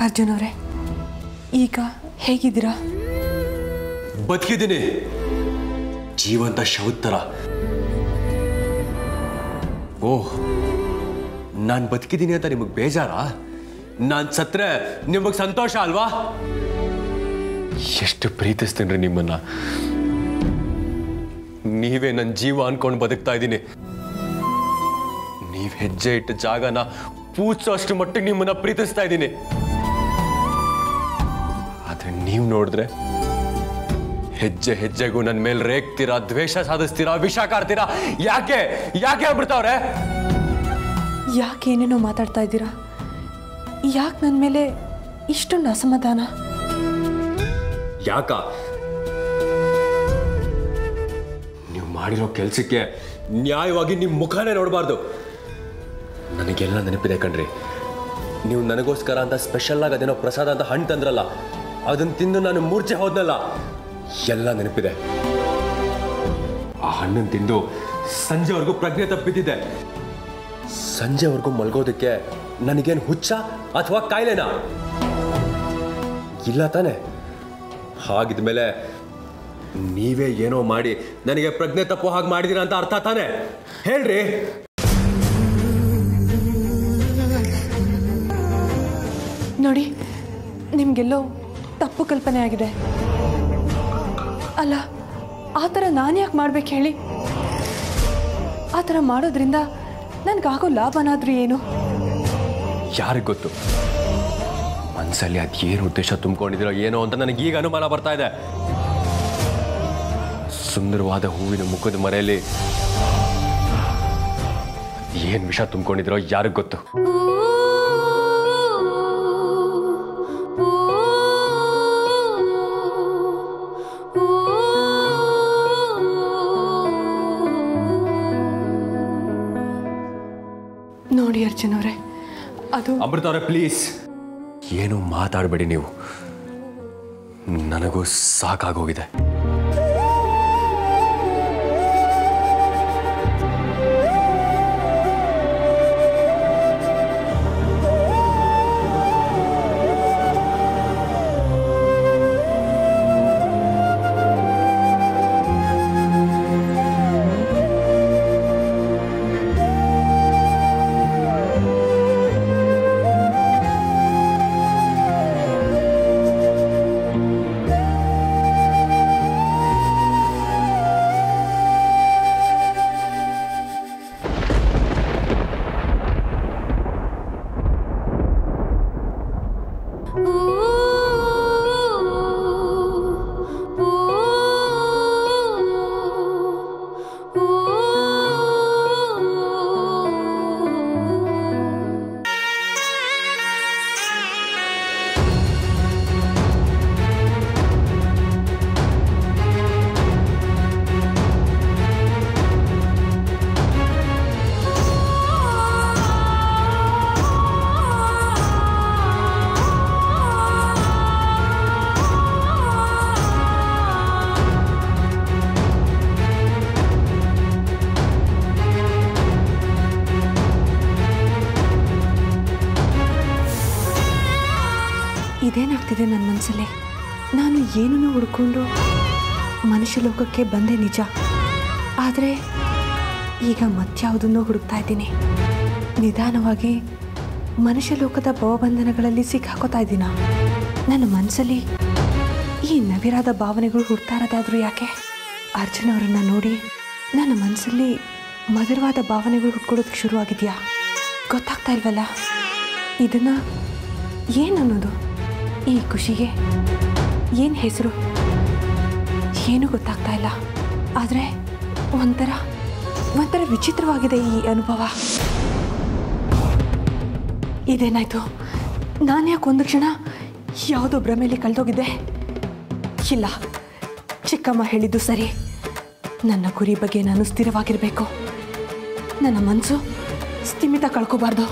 ಅರ್ಜುನ್ ಅವರೇ ಈಗ ಹೇಗಿದ್ದೀರಾ ಬದುಕಿದ್ದೀನಿ ಜೀವಂತ ಶವದ ಥರ ಓಹ್ ನಾನು ಬದುಕಿದ್ದೀನಿ ಅಂತ ನಿಮಗೆ ಬೇಜಾರಾ ನಾನು ಸತ್ರೆ ನಿಮಗೆ ಸಂತೋಷ ಅಲ್ವಾ ಎಷ್ಟು ಪ್ರೀತಿಸ್ತೀನಿ ನಿಮ್ಮನ್ನ ನೀವೇ ನನ್ನ ಜೀವ ಅನ್ಕೊಂಡು ಬದುಕ್ತಾ ಇದ್ದೀನಿ ನೀವು ಹೆಜ್ಜೆ ಇಟ್ಟ ಜಾಗನ ಪೂಜಿಸೋ ಅಷ್ಟು ಮಟ್ಟಿಗೆ ನಿಮ್ಮನ್ನ ಪ್ರೀತಿಸ್ತಾ ಇದ್ದೀನಿ ಆದ್ರೆ ನೀವು ನೋಡಿದ್ರೆ ಹೆಜ್ಜೆ ಹೆಜ್ಜೆಗೂ ನನ್ನ ಮೇಲೆ ರೇಗ್ತೀರಾ ದ್ವೇಷ ಸಾಧಿಸ್ತೀರಾ ವಿಷ ಕಾರ್ತೀರಾ ಯಾಕೆ ಯಾಕೆ ಆಗ್ಬಿಡ್ತಾವ್ರೆ ಯಾಕೆ ಏನೇನೋ ಮಾತಾಡ್ತಾ ಇದ್ದೀರಾ ಯಾಕೆ ನನ್ನ ಮೇಲೆ ಇಷ್ಟೊಂದು ಅಸಮಾಧಾನ ಯಾಕ ನೀವು ಮಾಡಿರೋ ಕೆಲಸಕ್ಕೆ ನ್ಯಾಯವಾಗಿ ನಿಮ್ಮ ಮುಖನೇ ನೋಡಬಾರ್ದು ನನಗೆಲ್ಲ ನೆನಪಿದೆ ಕಣ್ರಿ ನೀವು ನನಗೋಸ್ಕರ ಅಂತ ಸ್ಪೆಷಲ್ ಆಗಿ ಅದೇನೋ ಪ್ರಸಾದ ಅಂತ ಹಣ್ಣು ತಂದ್ರಲ್ಲ ಅದನ್ನ ತಿಂದು ನಾನು ಮೂರ್ಛೆ ಹೋದ್ನಲ್ಲ ಎಲ್ಲ ನೆನಪಿದೆ ಆ ಹಣ್ಣನ್ನು ತಿಂದು ಸಂಜೆವರೆಗೂ ಪ್ರಜ್ಞೆ ತಪ್ಪಿದ್ದಿದೆ ಸಂಜೆವರೆಗೂ ಮಲ್ಗೋದಕ್ಕೆ ನನಗೇನು ಹುಚ್ಚ ಅಥವಾ ಕಾಯಿಲೆನಾ ಇಲ್ಲ ತಾನೆ ಹಾಗಿದ್ಮೇಲೆ ನೀವೇ ಏನೋ ಮಾಡಿ ನನಗೆ ಪ್ರಜ್ಞೆ ತಪ್ಪು ಹಾಗೆ ಮಾಡಿದೀರ ಅಂತ ಅರ್ಥ ತಾನೆ ಹೇಳ್ರಿ ನೋಡಿ ನಿಮಗೆಲ್ಲೋ ತಪ್ಪು ಕಲ್ಪನೆ ಆಗಿದೆ ಅಲ್ಲ ಆ ಥರ ನಾನು ಯಾಕೆ ಮಾಡ್ಬೇಕು ಹೇಳಿ ಆ ಥರ ಮಾಡೋದ್ರಿಂದ ನನಗಾಗೋ ಲಾಭನಾದ್ರೂ ಏನು ಯಾರಿಗೆ ಗೊತ್ತು ಮನಸ್ಸಲ್ಲಿ ಅದೇನು ಉದ್ದೇಶ ತುಂಬಿಕೊಂಡಿದ್ದೀರೋ ಏನೋ ಅಂತ ನನಗೆ ಈಗ ಅನುಮಾನ ಬರ್ತಾ ಇದೆ ಸುಂದರವಾದ ಹೂವಿನ ಮುಖದ ಮರೆಯಲ್ಲಿ ಏನು ವಿಷ ತುಂಬಿಕೊಂಡಿದ್ದೀರೋ ಯಾರಿಗೆ ಗೊತ್ತು ನೋಡಿ ಅರ್ಜುನ್ ಅವರೇ ಅದು ಅಮೃತ ಅವರೇ ಪ್ಲೀಸ್ ಏನು ಮಾತಾಡಬೇಡಿ ನೀವು ನನಗೂ ಸಾಕಾಗೋಗಿದೆ ಇದೇನಾಗ್ತಿದೆ ನನ್ನ ಮನಸ್ಸಲ್ಲಿ ನಾನು ಏನನ್ನು ಹುಡ್ಕೊಂಡು ಮನುಷ್ಯ ಲೋಕಕ್ಕೆ ಬಂದೆ ನಿಜ ಆದರೆ ಈಗ ಮತ್ಯಾವುದನ್ನೋ ಹುಡುಕ್ತಾ ಇದ್ದೀನಿ ನಿಧಾನವಾಗಿ ಮನುಷ್ಯ ಲೋಕದ ಭವಬಂಧನಗಳಲ್ಲಿ ಸಿಕ್ಕಾಕೋತಾ ಇದ್ದೀನ ನನ್ನ ಮನಸ್ಸಲ್ಲಿ ಈ ನವಿರಾದ ಭಾವನೆಗಳು ಹುಡ್ತಾ ಇರೋದಾದ್ರೂ ಯಾಕೆ ಅರ್ಜುನ್ ಅವರನ್ನ ನೋಡಿ ನನ್ನ ಮನಸ್ಸಲ್ಲಿ ಮಧುರವಾದ ಭಾವನೆಗಳು ಹುಡ್ಕೊಡೋದಕ್ಕೆ ಶುರುವಾಗಿದೆಯಾ ಗೊತ್ತಾಗ್ತಾ ಇಲ್ವಲ್ಲ ಇದನ್ನ ಏನು ಅನ್ನೋದು ಈ ಖುಷಿಗೆ ಏನು ಹೆಸರು ಏನೂ ಗೊತ್ತಾಗ್ತಾ ಇಲ್ಲ ಆದರೆ ಒಂಥರ ಒಂಥರ ವಿಚಿತ್ರವಾಗಿದೆ ಈ ಅನುಭವ ಇದೇನಾಯ್ತು ನಾನು ಯಾಕೆ ಒಂದು ಕ್ಷಣ ಯಾವುದೋ ಭ್ರಮೆಯಲ್ಲಿ ಕಳೆದೋಗಿದ್ದೆ ಇಲ್ಲ ಚಿಕ್ಕಮ್ಮ ಹೇಳಿದ್ದು ಸರಿ ನನ್ನ ಗುರಿ ಬಗ್ಗೆ ನಾನು ಸ್ಥಿರವಾಗಿರಬೇಕು ನನ್ನ ಮನಸ್ಸು ಸ್ಥಿಮಿತ ಕಳ್ಕೋಬಾರ್ದು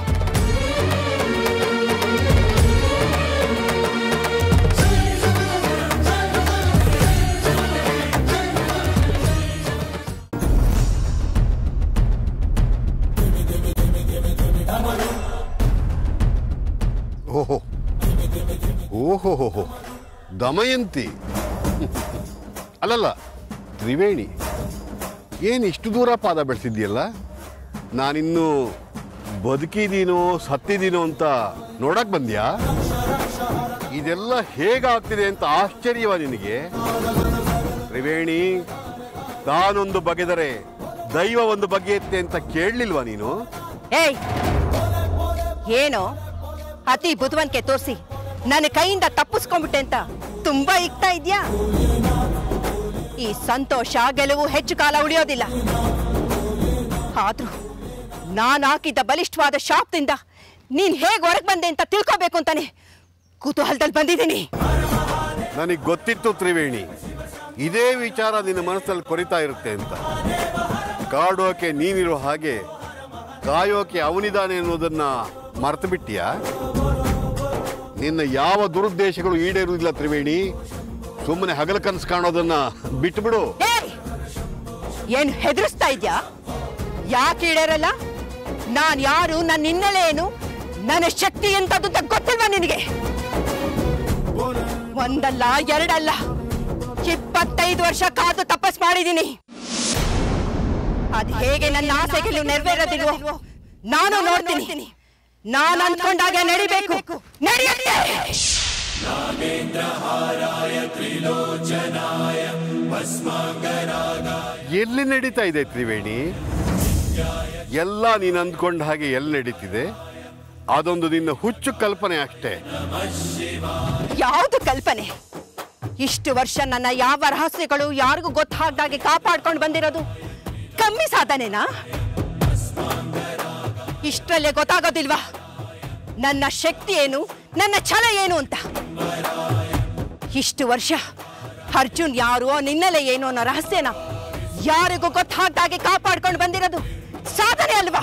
ಓಹೋ ಓಹೋ ದಮಯಂತಿ ಅಲ್ಲಲ್ಲ ತ್ರಿವೇಣಿ ಏನು ಇಷ್ಟು ದೂರ ಪಾದ ಬೆಳೆಸಿದ್ಯಲ್ಲ ನಾನಿನ್ನು ಬದುಕಿದೀನೋ ಸತ್ತಿದೀನೋ ಅಂತ ನೋಡಕ್ ಬಂದ್ಯಾ ಇದೆಲ್ಲ ಹೇಗಾಗ್ತಿದೆ ಅಂತ ಆಶ್ಚರ್ಯವ ನಿನಗೆ ತ್ರಿವೇಣಿ ತಾನೊಂದು ಬಗೆದರೆ ದೈವ ಒಂದು ಬಗೆಯುತ್ತೆ ಅಂತ ಕೇಳಲಿಲ್ವಾ ನೀನು ಏಯ್ ಏನೋ ಅತಿ ಬುದ್ಧಿವಂತಿಕೆ ತೋರಿಸಿ ನನ್ನ ಕೈಯಿಂದ ತಪ್ಪಿಸ್ಕೊಂಡ್ಬಿಟ್ಟೆ ಅಂತ ತುಂಬಾ ಇಕ್ತಾ ಇದ್ಯಾ ಈ ಸಂತೋಷ ಗೆಲುವು ಹೆಚ್ಚು ಕಾಲ ಉಳಿಯೋದಿಲ್ಲ ಆದ್ರೂ ನಾನು ಹಾಕಿದ್ದ ಬಲಿಷ್ಠವಾದ ಶಾಪ್ದಿಂದ ನೀನ್ ಹೇಗೆ ಹೊರಗೆ ಬಂದೆ ಅಂತ ತಿಳ್ಕೋಬೇಕು ಅಂತಾನೆ ಕುತೂಹಲದಲ್ಲಿ ಬಂದಿದ್ದೀನಿ ನನಗೆ ಗೊತ್ತಿತ್ತು ತ್ರಿವೇಣಿ ಇದೇ ವಿಚಾರ ನಿನ್ನ ಮನಸ್ಸಲ್ಲಿ ಕೊರಿತಾ ಇರುತ್ತೆ ಅಂತ ಕಾಡೋಕೆ ನೀನಿರೋ ಹಾಗೆ ಕಾಯೋಕೆ ಅವನಿದಾನೆ ಅನ್ನೋದನ್ನ ಮರೆತು ಬಿಟ್ಟಿಯಾ ನಿನ್ನ ಯಾವ ದುರುದ್ದೇಶಗಳು ಈಡೇರುವುದಿಲ್ಲ ತ್ರಿವೇಣಿ ಸುಮ್ಮನೆ ಹಗಲ ಕನಸು ಕಾಣೋದನ್ನ ಬಿಟ್ಬಿಡು ಏಯ್ ಏನು ಹೆದರಿಸ್ತಾ ಇದ್ಯಾ ಯಾಕೆ ಇಡರಲ್ಲ ನಾನ್ ಯಾರು ನನ್ನ ಹಿನ್ನೆಲೆ ಏನು ನನ್ನ ಶಕ್ತಿ ಎಂತದ್ದು ಅಂತ ಗೊತ್ತಿಲ್ವಾ ನಿನಗೆ ಒಂದಲ್ಲ ಎರಡಲ್ಲ ಇಪ್ಪತ್ತೈದು ವರ್ಷ ಕಾದು ತಪಸ್ ಮಾಡಿದ್ದೀನಿ ಅದ್ ಹೇಗೆ ನನ್ನ ಆಸೆಗಳು ನೆರವೇರೋದಿಲ್ವೋ ನಾನು ನೋಡ್ತೀನಿ ನಾನು ಅನ್ಕೊಂಡಾಗೆ ನಡಿಬೇಕು ನಡೆಯುತ್ತೆ ಎಲ್ಲಿ ನಡೀತಾ ಇದೆ ತ್ರಿವೇಣಿ ಎಲ್ಲ ನೀನು ಅಂದ್ಕೊಂಡ ಹಾಗೆ ಎಲ್ಲಿ ನಡೀತಿದೆ ಅದೊಂದು ನಿನ್ನ ಹುಚ್ಚು ಕಲ್ಪನೆ ಅಷ್ಟೇ ಯಾವುದು ಕಲ್ಪನೆ ಇಷ್ಟು ವರ್ಷ ನನ್ನ ಯಾವ ರಹಸ್ಯಗಳು ಯಾರಿಗೂ ಗೊತ್ತಾಗ್ದಾಗೆ ಕಾಪಾಡ್ಕೊಂಡು ಬಂದಿರೋದು ಕಮ್ಮಿ ಸಾಧನೆನಾ ಇಷ್ಟರಲ್ಲೇ ಗೊತ್ತಾಗೋದಿಲ್ವಾ ನನ್ನ ಶಕ್ತಿ ಏನು ನನ್ನ ಛಲ ಏನು ಅಂತ ಇಷ್ಟು ವರ್ಷ ಅರ್ಜುನ್ ಯಾರು ನಿನ್ನಲೆ ಏನು ಅನ್ನೋ ರಹಸ್ಯನ ಯಾರಿಗೂ ಗೊತ್ತಾಗ್ದಾಗೆ ಕಾಪಾಡ್ಕೊಂಡು ಬಂದಿರೋದು ಸಾಧನೆ ಅಲ್ವಾ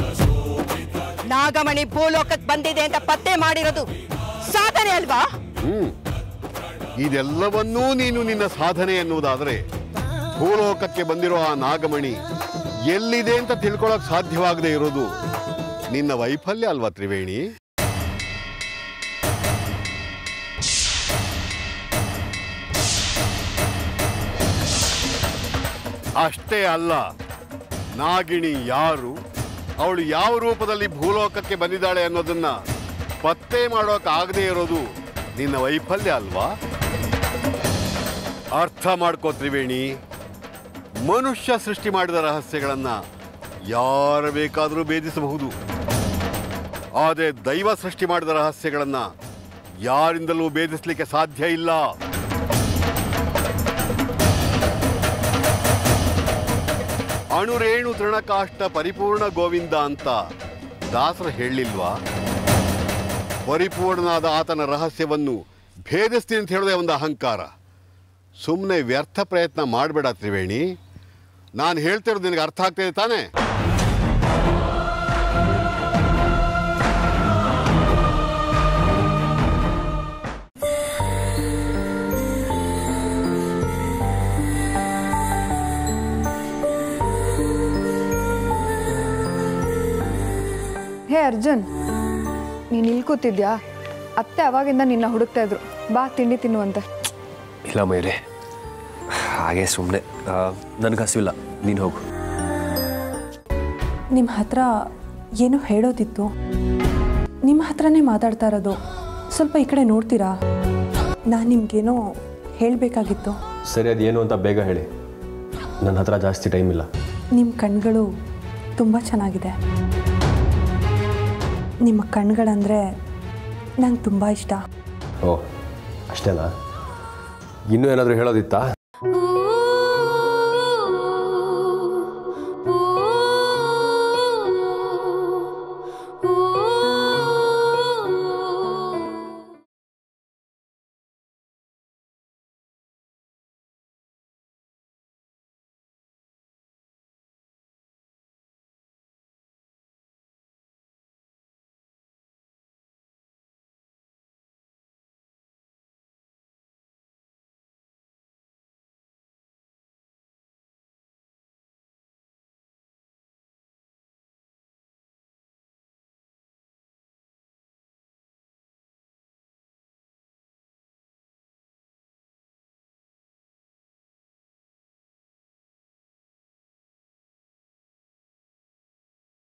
ನಾಗಮಣಿ ಭೂಲೋಕಕ್ಕೆ ಬಂದಿದೆ ಅಂತ ಪತ್ತೆ ಮಾಡಿರೋದು ಸಾಧನೆ ಅಲ್ವಾ ಇದೆಲ್ಲವನ್ನೂ ನೀನು ನಿನ್ನ ಸಾಧನೆ ಎನ್ನುವುದಾದರೆ ಭೂಲೋಕಕ್ಕೆ ಬಂದಿರೋ ಆ ನಾಗಮಣಿ ಎಲ್ಲಿದೆ ಅಂತ ತಿಳ್ಕೊಳಕ್ ಸಾಧ್ಯವಾಗದೇ ಇರೋದು ನಿನ್ನ ವೈಫಲ್ಯ ಅಲ್ವಾ ತ್ರಿವೇಣಿ ಅಷ್ಟೇ ಅಲ್ಲ ನಾಗಿಣಿ ಯಾರು ಅವಳು ಯಾವ ರೂಪದಲ್ಲಿ ಭೂಲೋಕಕ್ಕೆ ಬಂದಿದ್ದಾಳೆ ಅನ್ನೋದನ್ನ ಪತ್ತೆ ಮಾಡೋಕ್ಕಾಗದೇ ಇರೋದು ನಿನ್ನ ವೈಫಲ್ಯ ಅಲ್ವಾ ಅರ್ಥ ಮಾಡ್ಕೋ ತ್ರಿವೇಣಿ ಮನುಷ್ಯ ಸೃಷ್ಟಿ ಮಾಡಿದ ರಹಸ್ಯಗಳನ್ನ ಯಾರು ಬೇಕಾದರೂ ಭೇದಿಸಬಹುದು ಆದರೆ ದೈವ ಸೃಷ್ಟಿ ಮಾಡಿದ ರಹಸ್ಯಗಳನ್ನ ಯಾರಿಂದಲೂ ಭೇದಿಸಲಿಕ್ಕೆ ಸಾಧ್ಯ ಇಲ್ಲ ಅಣುರೇಣು ತೃಣಕಾಷ್ಟ ಪರಿಪೂರ್ಣ ಗೋವಿಂದ ಅಂತ ದಾಸರು ಹೇಳಿಲ್ವಾ ಪರಿಪೂರ್ಣನಾದ ಆತನ ರಹಸ್ಯವನ್ನು ಭೇದಿಸ್ತೀನಿ ಅಂತ ಹೇಳೋದೇ ಒಂದು ಅಹಂಕಾರ ಸುಮ್ಮನೆ ವ್ಯರ್ಥ ಪ್ರಯತ್ನ ಮಾಡಬೇಡ ತ್ರಿವೇಣಿ ನಾನು ಹೇಳ್ತಿರೋದು ನಿನಗೆ ಅರ್ಥ ಆಗ್ತಿದೆ ತಾನೇ ಹೇ ಅರ್ಜುನ್ ನೀನು ಇಲ್ಲಿ ಕೂತಿದ್ಯಾ ಅತ್ತೆ ಅವಾಗಿಂದ ನಿನ್ನ ಹುಡುಕ್ತಾ ಇದ್ರು ಬಾ ತಿಂಡಿ ತಿನ್ನುವಂತೆ ಇಲ್ಲ ಮೈರೆ ಹಾಗೆ ಸುಮ್ಮನೆ ನನಗೆ ಹಸಿವಿಲ್ಲ ನೀನು ಹೋಗು ನಿಮ್ಮ ಹತ್ರ ಏನೋ ಹೇಳೋದಿತ್ತು ನಿಮ್ಮ ಹತ್ರನೇ ಮಾತಾಡ್ತಾ ಇರೋದು ಸ್ವಲ್ಪ ಈ ಕಡೆ ನೋಡ್ತೀರಾ ನಾನು ನಿಮ್ಗೇನೋ ಹೇಳಬೇಕಾಗಿತ್ತು ಸರಿ ಅದೇನು ಅಂತ ಬೇಗ ಹೇಳಿ ನನ್ನ ಹತ್ರ ಜಾಸ್ತಿ ಟೈಮ್ ಇಲ್ಲ ನಿಮ್ಮ ಕಣ್ಗಳು ತುಂಬ ಚೆನ್ನಾಗಿದೆ ನಿಮ್ಮ ಕಣ್ಗಳಂದರೆ ನಂಗೆ ತುಂಬ ಇಷ್ಟ ಓ ಅಷ್ಟೇನಾ ಇನ್ನೂ ಏನಾದರೂ ಹೇಳೋದಿತ್ತಾ Ooh,